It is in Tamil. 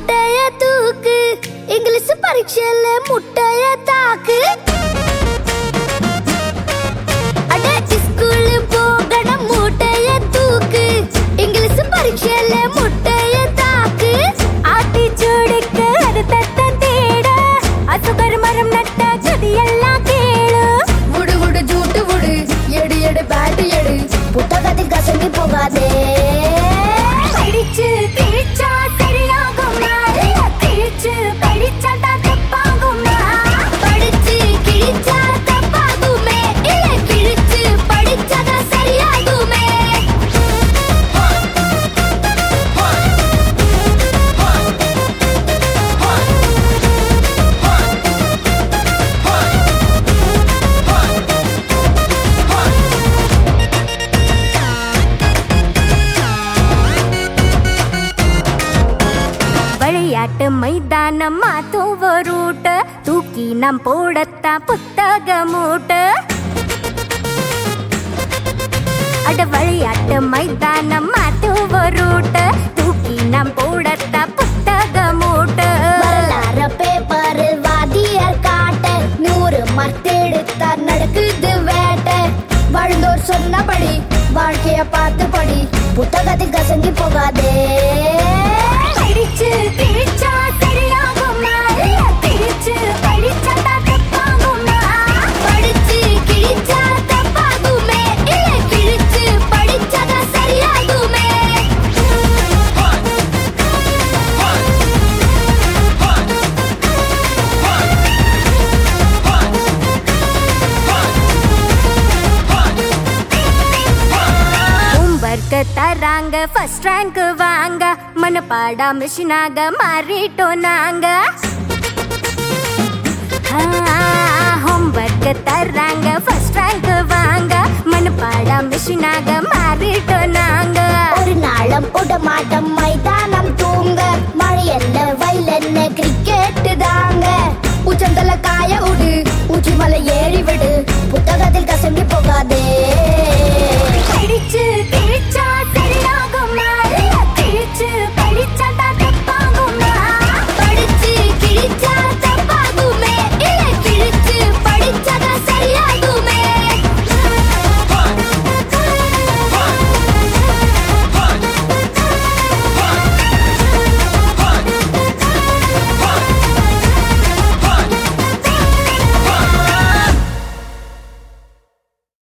மூட்டைய தூக்கு இங்கிலீஷ் பரீட்சையில முட்டைய தாக்கு அட ஸ்கூல் போகணும் மூட்டைய தூக்கு இங்கிலீஷ் பரீட்சையில முட்டைய தாக்கு ஆட்டி சூடுக்கு அறுத்தத்த தேட அசுகர் மரம் நட்ட கதியெல்லாம் கேளு விடு விடு ஜூட்டு விடு எடு எடு பேட்டு எடு புத்தகத்தில் கசங்கி போகாதே படிச்சு கிழிச்சா சரியாகுமா கிழிச்சு படிச்சா தான் தப்பாகுமா படிச்சு கிழிச்சா தப்பாகுமே இல்ல கிழிச்சு படிச்சாதான் சரியாகுமே விளையாட்டு மைதானம் மாத்தும் ரூட் தூக்கி நாம் போடத்தான் புத்தக மூட்டு அட விளையாட்டு மைதானம் மாத்தும் ரூட் தூக்கி நாம் போடத்தான் புத்தக மூட்டு வரலாற பேப்பரில் வாதியார் காட்ட நூறு மர்த்தெடுத்தா நடக்குது வேட்டை வாழ்ந்தோர் சொன்னபடி வாழ்க்கைய பார்த்து படி புத்தகத்தில் கசங்கி போகாதே படிச்சு கிழிச்சா சரியாகுமா இல்ல கிழிச்சு படிச்சா தான் தப்பாகுமா படிச்சு கிழிச்சா தப்பாகுமே இல்ல கிழிச்சு படிச்சாதான் சரியாகுமே ஹோம்வொர்க் தராங்க ஃபர்ஸ்ட் ரேங்க் வாங்க மனப்பாடா மிஷினாக மாறிட்டோம் நாங்க ஹோம்வொர்க் தராங்க ஃபர்ஸ்ட் ரேங்க் வாங்க மனப்பாடா மிஷினாக மாறிட்டோம் நாங்க ஒரு நாளும் உடமாட்டம் மைதானம் தூங்க மழை